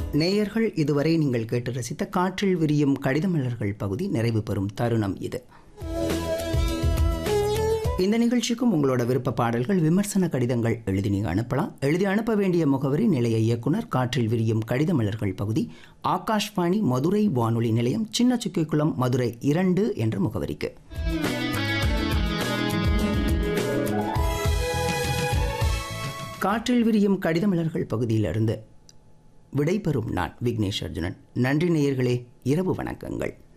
நேயர்கள் இதுவரை நீங்கள் கேட்டு ரசித்த காற்றில் விரியும் கடிதமலர்கள் பகுதி நிறைவு பெறும் தருணம் இது இந்த நிகழ்ச்சிக்கும் உங்களோட விருப்ப பாடல்கள் விமர்சன கடிதங்கள் எழுதி நீங்கள் அனுப்பலாம் எழுதி அனுப்ப வேண்டிய முகவரி நிலைய இயக்குனர் காற்றில் விரியும் கடிதமலர்கள் பகுதி ஆகாஷ்வாணி மதுரை வானொலி நிலையம் சின்ன சுக்கிக்குளம் மதுரை இரண்டு என்ற முகவரிக்கு காற்றில் விரியும் கடிதமலர்கள் பகுதியிலிருந்து விடைபெறும் நான் விக்னேஷ் அர்ஜுனன் நன்றி நேயர்களே இரவு வணக்கங்கள்